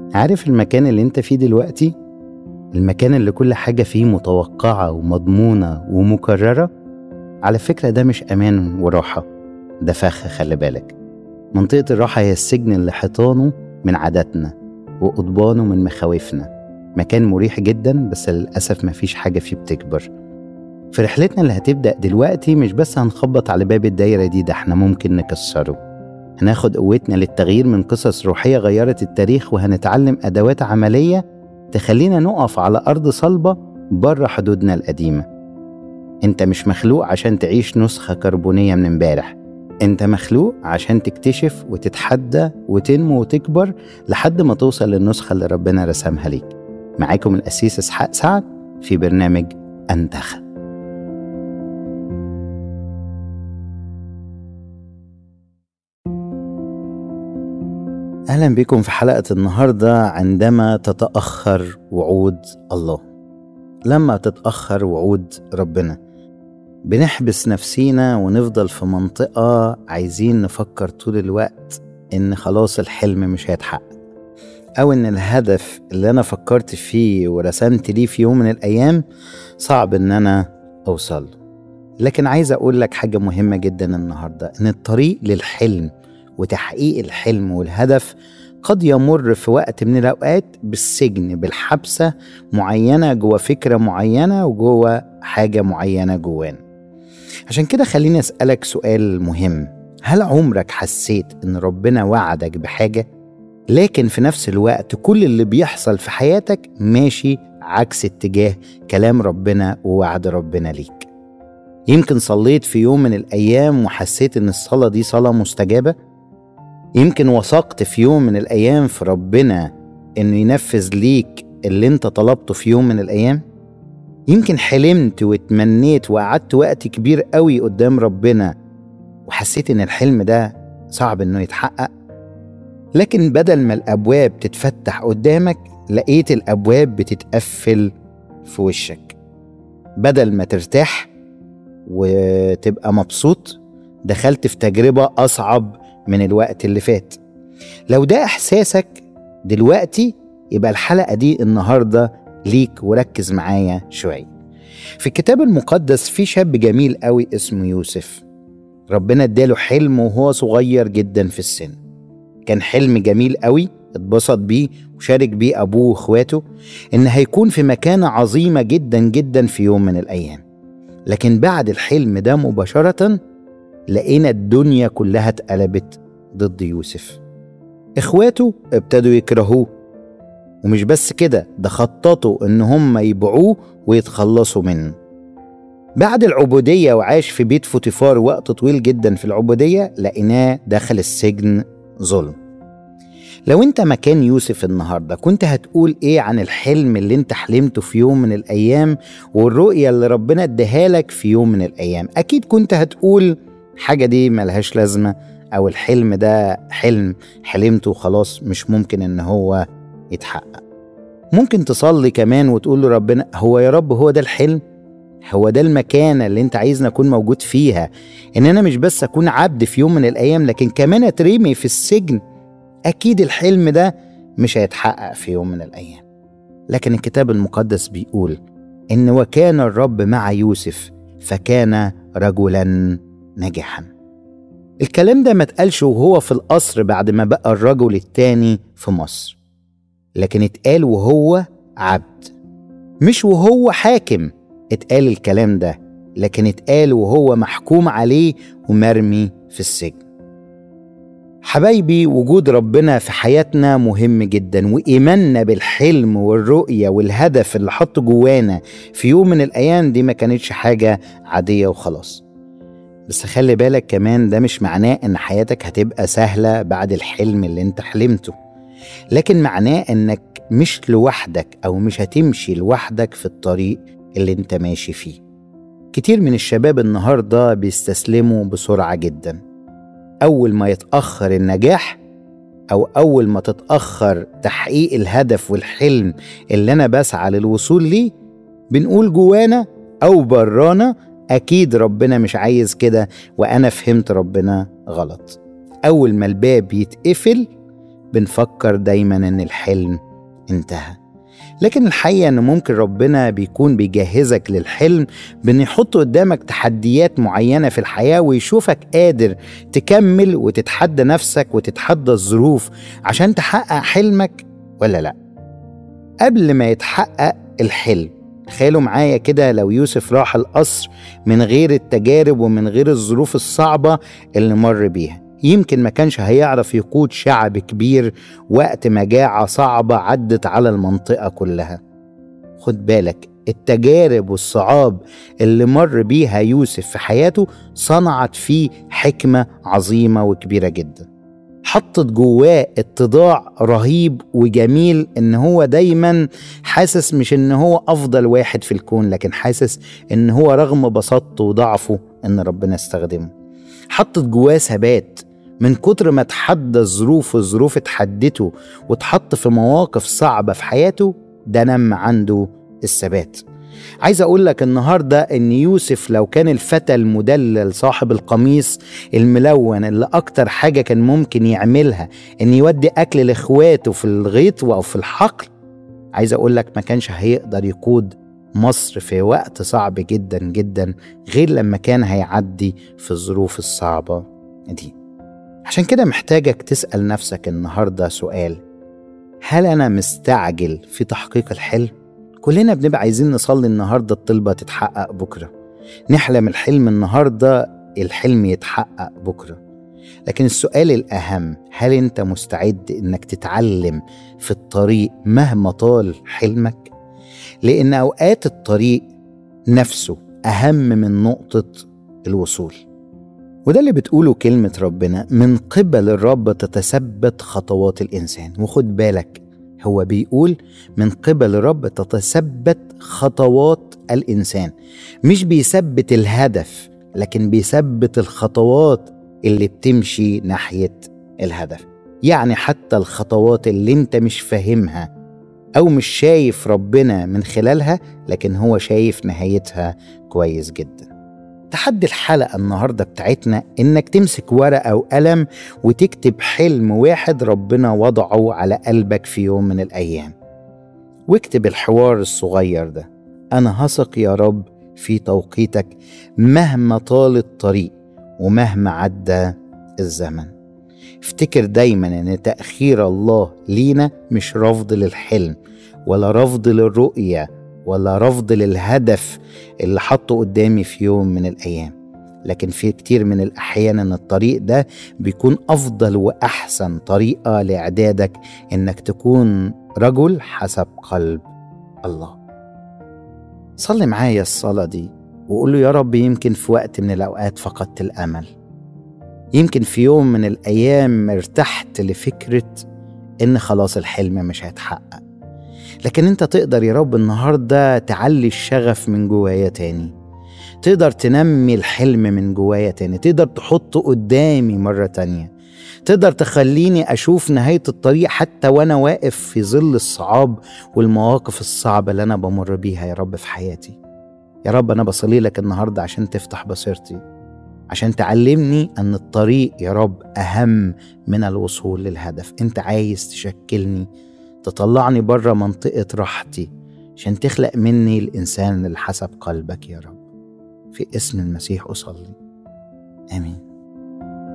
عارف المكان اللي انت فيه دلوقتي المكان اللي كل حاجة فيه متوقعة ومضمونة ومكررة على فكرة ده مش أمان وراحة ده فخ خلي بالك منطقة الراحة هي السجن اللي حيطانه من عاداتنا وقضبانه من مخاوفنا مكان مريح جدا بس للأسف مفيش حاجة فيه بتكبر في رحلتنا اللي هتبدأ دلوقتي مش بس هنخبط على باب الدايرة دي ده احنا ممكن نكسره هناخد قوتنا للتغيير من قصص روحية غيرت التاريخ وهنتعلم أدوات عملية تخلينا نقف على أرض صلبة بره حدودنا القديمة انت مش مخلوق عشان تعيش نسخة كربونية من امبارح انت مخلوق عشان تكتشف وتتحدى وتنمو وتكبر لحد ما توصل للنسخة اللي ربنا رسمها ليك معاكم الأسيس إسحاق سعد في برنامج أنتخب أهلا بكم في حلقة النهاردة عندما تتأخر وعود الله لما تتأخر وعود ربنا بنحبس نفسينا ونفضل في منطقة عايزين نفكر طول الوقت إن خلاص الحلم مش هيتحقق أو إن الهدف اللي أنا فكرت فيه ورسمت ليه في يوم من الأيام صعب إن أنا أوصل لكن عايز أقول لك حاجة مهمة جدا النهاردة إن الطريق للحلم وتحقيق الحلم والهدف قد يمر في وقت من الأوقات بالسجن بالحبسة معينة جوه فكرة معينة وجوه حاجة معينة جوانا عشان كده خليني أسألك سؤال مهم هل عمرك حسيت إن ربنا وعدك بحاجة لكن في نفس الوقت كل اللي بيحصل في حياتك ماشي عكس اتجاه كلام ربنا ووعد ربنا ليك يمكن صليت في يوم من الأيام وحسيت إن الصلاة دي صلاة مستجابة يمكن وثقت في يوم من الأيام في ربنا إنه ينفذ ليك اللي أنت طلبته في يوم من الأيام يمكن حلمت واتمنيت وقعدت وقت كبير قوي قدام ربنا وحسيت إن الحلم ده صعب إنه يتحقق لكن بدل ما الأبواب تتفتح قدامك لقيت الأبواب بتتقفل في وشك بدل ما ترتاح وتبقى مبسوط دخلت في تجربة أصعب من الوقت اللي فات لو ده إحساسك دلوقتي يبقى الحلقة دي النهاردة ليك وركز معايا شوية في الكتاب المقدس في شاب جميل قوي اسمه يوسف ربنا اداله حلم وهو صغير جدا في السن كان حلم جميل قوي اتبسط بيه وشارك بيه أبوه وإخواته إن هيكون في مكانة عظيمة جدا جدا في يوم من الأيام لكن بعد الحلم ده مباشرة لقينا الدنيا كلها اتقلبت ضد يوسف إخواته ابتدوا يكرهوه ومش بس كده ده خططوا إن هم يبيعوه ويتخلصوا منه بعد العبودية وعاش في بيت فوتيفار وقت طويل جدا في العبودية لقيناه دخل السجن ظلم لو انت مكان يوسف النهارده كنت هتقول ايه عن الحلم اللي انت حلمته في يوم من الايام والرؤيه اللي ربنا اداها لك في يوم من الايام اكيد كنت هتقول حاجه دي ملهاش لازمه او الحلم ده حلم حلمته وخلاص مش ممكن ان هو يتحقق ممكن تصلي كمان وتقول له ربنا هو يا رب هو ده الحلم هو ده المكانة اللي انت عايزني اكون موجود فيها ان انا مش بس اكون عبد في يوم من الايام لكن كمان اترمي في السجن اكيد الحلم ده مش هيتحقق في يوم من الايام لكن الكتاب المقدس بيقول ان وكان الرب مع يوسف فكان رجلا ناجحا الكلام ده ما اتقالش وهو في القصر بعد ما بقى الرجل التاني في مصر لكن اتقال وهو عبد مش وهو حاكم اتقال الكلام ده لكن اتقال وهو محكوم عليه ومرمي في السجن حبايبي وجود ربنا في حياتنا مهم جدا وإيماننا بالحلم والرؤية والهدف اللي حطه جوانا في يوم من الأيام دي ما كانتش حاجة عادية وخلاص بس خلي بالك كمان ده مش معناه إن حياتك هتبقى سهلة بعد الحلم اللي انت حلمته لكن معناه إنك مش لوحدك أو مش هتمشي لوحدك في الطريق اللي انت ماشي فيه كتير من الشباب النهاردة بيستسلموا بسرعة جدا أول ما يتأخر النجاح أو أول ما تتأخر تحقيق الهدف والحلم اللي أنا بسعى للوصول ليه بنقول جوانا أو برانا أكيد ربنا مش عايز كده وأنا فهمت ربنا غلط أول ما الباب يتقفل بنفكر دايما ان الحلم انتهى لكن الحقيقة ان ممكن ربنا بيكون بيجهزك للحلم بان يحط قدامك تحديات معينة في الحياة ويشوفك قادر تكمل وتتحدى نفسك وتتحدى الظروف عشان تحقق حلمك ولا لا قبل ما يتحقق الحلم تخيلوا معايا كده لو يوسف راح القصر من غير التجارب ومن غير الظروف الصعبة اللي مر بيها يمكن ما كانش هيعرف يقود شعب كبير وقت مجاعة صعبة عدت على المنطقة كلها خد بالك التجارب والصعاب اللي مر بيها يوسف في حياته صنعت فيه حكمة عظيمة وكبيرة جدا حطت جواه اتضاع رهيب وجميل ان هو دايما حاسس مش ان هو افضل واحد في الكون لكن حاسس ان هو رغم بساطته وضعفه ان ربنا استخدمه حطت جواه ثبات من كتر ما تحدى الظروف والظروف اتحدته واتحط في مواقف صعبة في حياته ده نم عنده الثبات عايز اقول لك النهارده ان يوسف لو كان الفتى المدلل صاحب القميص الملون اللي اكتر حاجه كان ممكن يعملها ان يودي اكل لاخواته في الغيط او في الحقل عايز اقول لك ما كانش هيقدر يقود مصر في وقت صعب جدا جدا غير لما كان هيعدي في الظروف الصعبه دي عشان كده محتاجك تسال نفسك النهارده سؤال هل انا مستعجل في تحقيق الحلم كلنا بنبقى عايزين نصلي النهارده الطلبه تتحقق بكره نحلم الحلم النهارده الحلم يتحقق بكره لكن السؤال الاهم هل انت مستعد انك تتعلم في الطريق مهما طال حلمك لان اوقات الطريق نفسه اهم من نقطه الوصول وده اللي بتقوله كلمه ربنا من قبل الرب تتثبت خطوات الانسان وخد بالك هو بيقول من قبل الرب تتثبت خطوات الانسان مش بيثبت الهدف لكن بيثبت الخطوات اللي بتمشي ناحيه الهدف يعني حتى الخطوات اللي انت مش فاهمها او مش شايف ربنا من خلالها لكن هو شايف نهايتها كويس جدا تحدي الحلقة النهاردة بتاعتنا إنك تمسك ورقة وقلم وتكتب حلم واحد ربنا وضعه على قلبك في يوم من الأيام واكتب الحوار الصغير ده أنا هثق يا رب في توقيتك مهما طال الطريق ومهما عدى الزمن افتكر دايما ان تأخير الله لينا مش رفض للحلم ولا رفض للرؤية ولا رفض للهدف اللي حطه قدامي في يوم من الأيام لكن في كتير من الأحيان إن الطريق ده بيكون أفضل وأحسن طريقة لإعدادك إنك تكون رجل حسب قلب الله صلي معايا الصلاة دي وقول له يا رب يمكن في وقت من الأوقات فقدت الأمل يمكن في يوم من الأيام ارتحت لفكرة إن خلاص الحلم مش هيتحقق لكن انت تقدر يا رب النهارده تعلي الشغف من جوايا تاني تقدر تنمي الحلم من جوايا تاني تقدر تحطه قدامي مرة تانية تقدر تخليني أشوف نهاية الطريق حتى وأنا واقف في ظل الصعاب والمواقف الصعبة اللي أنا بمر بيها يا رب في حياتي يا رب أنا بصلي لك النهاردة عشان تفتح بصيرتي عشان تعلمني أن الطريق يا رب أهم من الوصول للهدف أنت عايز تشكلني تطلعني بره منطقة راحتي عشان تخلق مني الإنسان اللي حسب قلبك يا رب في اسم المسيح أصلي آمين